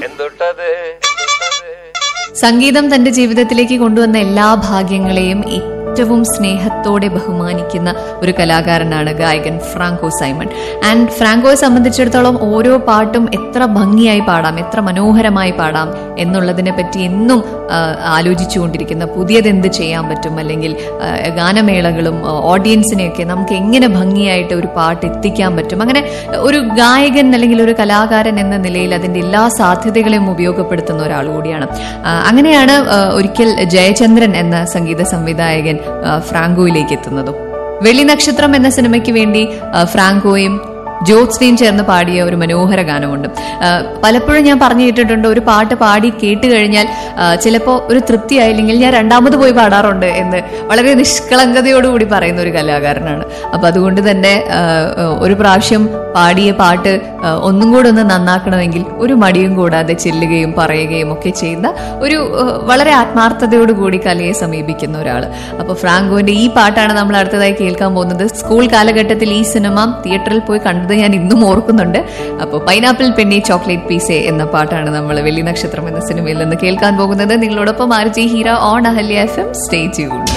എന്തൊട്ടത് സംഗീതം തന്റെ ജീവിതത്തിലേക്ക് കൊണ്ടുവന്ന എല്ലാ ഭാഗ്യങ്ങളെയും ഏറ്റവും സ്നേഹത്തോടെ ബഹുമാനിക്കുന്ന ഒരു കലാകാരനാണ് ഗായകൻ ഫ്രാങ്കോ സൈമൺ ആൻഡ് ഫ്രാങ്കോയെ സംബന്ധിച്ചിടത്തോളം ഓരോ പാട്ടും എത്ര ഭംഗിയായി പാടാം എത്ര മനോഹരമായി പാടാം എന്നുള്ളതിനെ പറ്റി എന്നും ആ, ആലോചിച്ചുകൊണ്ടിരിക്കുന്ന പുതിയതെന്ത് ചെയ്യാൻ പറ്റും അല്ലെങ്കിൽ ആ, ഗാനമേളകളും ആ, ഓഡിയൻസിനെയൊക്കെ നമുക്ക് എങ്ങനെ ഭംഗിയായിട്ട് ഒരു പാട്ട് എത്തിക്കാൻ പറ്റും അങ്ങനെ ഒരു ഗായകൻ അല്ലെങ്കിൽ ഒരു കലാകാരൻ എന്ന നിലയിൽ അതിന്റെ എല്ലാ സാധ്യതകളെയും ഉപയോഗപ്പെടുത്തുന്ന ഒരാൾ കൂടിയാണ് ആ, അങ്ങനെയാണ് ആ, ഒരിക്കൽ ജയചന്ദ്രൻ എന്ന സംഗീത സംവിധായകൻ ആ, ഫ്രാങ്കോയിലേക്ക് എത്തുന്നതും വെള്ളി നക്ഷത്രം എന്ന സിനിമയ്ക്ക് വേണ്ടി ആ, ഫ്രാങ്കോയും ജ്യോത്സ്നയും ചേർന്ന് പാടിയ ഒരു മനോഹര ഗാനമുണ്ട് ആ, പലപ്പോഴും ഞാൻ പറഞ്ഞു കേട്ടിട്ടുണ്ട് ഒരു പാട്ട് പാടി കേട്ട് കഴിഞ്ഞാൽ ചിലപ്പോൾ ഒരു തൃപ്തി ആയില്ലെങ്കിൽ ഞാൻ രണ്ടാമത് പോയി പാടാറുണ്ട് എന്ന് വളരെ നിഷ്കളങ്കതയോടുകൂടി പറയുന്ന ഒരു കലാകാരനാണ് അപ്പൊ അതുകൊണ്ട് തന്നെ ആ, ഒരു പ്രാവശ്യം പാടിയ പാട്ട് ആ, ഒന്നും കൂടെ ഒന്ന് നന്നാക്കണമെങ്കിൽ ഒരു മടിയും കൂടാതെ ചെല്ലുകയും പറയുകയും ഒക്കെ ചെയ്യുന്ന ഒരു ആ, വളരെ ആത്മാർത്ഥതയോടുകൂടി കലയെ സമീപിക്കുന്ന ഒരാൾ അപ്പൊ ഫ്രാങ്കോന്റെ ഈ പാട്ടാണ് നമ്മൾ അടുത്തതായി കേൾക്കാൻ പോകുന്നത് സ്കൂൾ കാലഘട്ടത്തിൽ ഈ സിനിമ തിയേറ്ററിൽ പോയി കണ്ടത് ഞാൻ ഇന്നും ഓർക്കുന്നുണ്ട് അപ്പോൾ പൈനാപ്പിൾ പെണ്ണി ചോക്ലേറ്റ് പീസെ എന്ന പാട്ടാണ് നമ്മൾ വെള്ളി നക്ഷത്രം എന്ന സിനിമയിൽ നിന്ന് കേൾക്കാൻ പോകുന്നത് നിങ്ങളോടൊപ്പം RJ Heera on Ahalya F M stay tune